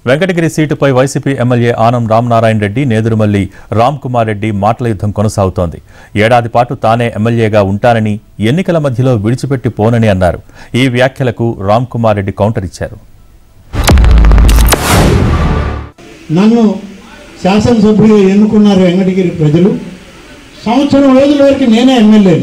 వెంకటగిరి సీటుపై YCP MLA Anam Ramanarayana Reddy Nedurumalli Ram Kumar Reddy మాటల యుద్ధం కొనసాగుతోంది ఏడాది పాటు తానే ఎమ్మెల్యేగా ఉంటానని ఎన్నికల మధ్యలో విడిచిపెట్టి పోనని అన్నారు ఈ వ్యాఖ్యలకు రామ్ కుమార్ రెడ్డి కౌంటర్ ఇచ్చారు నన్ను శాసనసభ్యులుగా ఎన్నుకున్నారు వెంకటగిరి ప్రజలు సంవత్సరం రోజుల వరకు నేనే ఎమ్మెల్యేని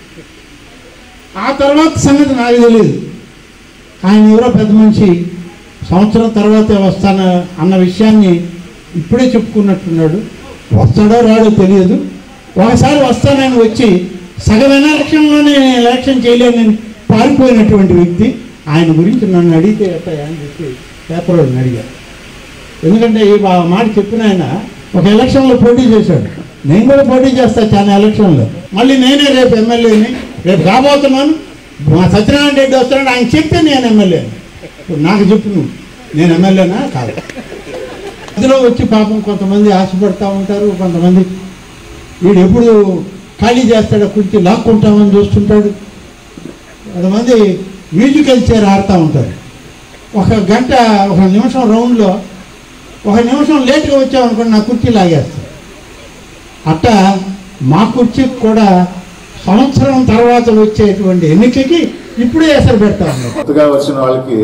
ఆ తర్వాత సంగతి నాకు తెలియదు ఆయన ఎవరో పెద్ద మనిషి సంవత్సరం తర్వాతే వస్తాను అన్న విషయాన్ని ఇప్పుడే చెప్పుకున్నట్టున్నాడు వస్తాడో రాడో తెలియదు ఒకసారి వస్తానని వచ్చి సగం ఎలక్షన్లోనే నేను ఎలక్షన్ చేయలేనని పారిపోయినటువంటి వ్యక్తి ఆయన గురించి నన్ను అడిగితే ఎట్టా అని చెప్పి పేపర్ వాళ్ళని అడిగారు ఎందుకంటే ఈ మా- మాట చెప్పిన ఆయన ఒక ఎలక్షన్లో పోటీ చేశాడు నేను కూడా పోటీ చేస్తా చాలా ఎలక్షన్లో మళ్ళీ నేనే రేపు ఎమ్మెల్యేని రేపు కాబోతున్నాను మా సత్యనారాయణ రెడ్డి వస్తున్నాడు ఆయన చెప్తే నేను ఎమ్మెల్యేని ఇప్పుడు నాకు చెప్పు నువ్వు నేను ఎమ్మెల్యేనా కాదు అందులో వచ్చి పాపం కొంతమంది ఆశపడతా ఉంటారు కొంతమంది వీడు ఎప్పుడు ఖాళీ చేస్తాడో కుర్చీ లాక్కుంటామని చూస్తుంటాడు కొంతమంది మ్యూజికల్ చైర్ ఆడుతూ ఉంటారు ఒక గంట ఒక నిమిషం రౌండ్లో ఒక నిమిషం లేట్గా వచ్చామనుకోండి నా కుర్చీ లాగేస్తాను అట్ట మా కుర్చీకి కూడా సంవత్సరం తర్వాత వచ్చేటువంటి ఎన్నికకి ఇప్పుడే ఎసరు పెడతా ఉన్నారు కొత్తగా వచ్చిన వాళ్ళకి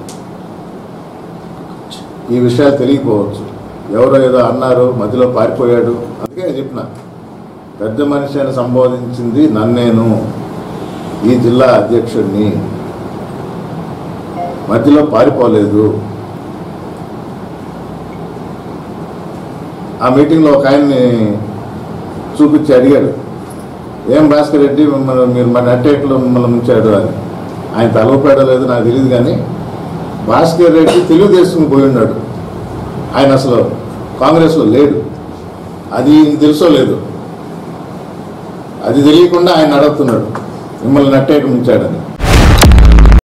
ఈ విషయాలు తెలియకపోవచ్చు ఎవరో ఏదో అన్నారు మధ్యలో పారిపోయాడు అందుకే నేను చెప్పిన పెద్ద మనిషి అని సంబోధించింది నన్నేను ఈ జిల్లా అధ్యక్షుడిని మధ్యలో పారిపోలేదు ఆ మీటింగ్లో ఒక ఆయన్ని చూపించి అడిగాడు ఏం భాస్కర్ రెడ్డి మిమ్మల్ని మీరు మన అట్టేట్లో మిమ్మల్ని ఉంచాడు అని ఆయన తలవపేడో లేదో నాకు తెలియదు కానీ భాస్కర్ రెడ్డి తెలుగుదేశం పోయి ఉన్నాడు ఆయన అసలు కాంగ్రెస్లో లేడు అది ఈయనకి తెలుసో లేదు అది తెలియకుండా ఆయన అడుగుతున్నాడు మిమ్మల్ని నట్టేయటం ఉంచాడని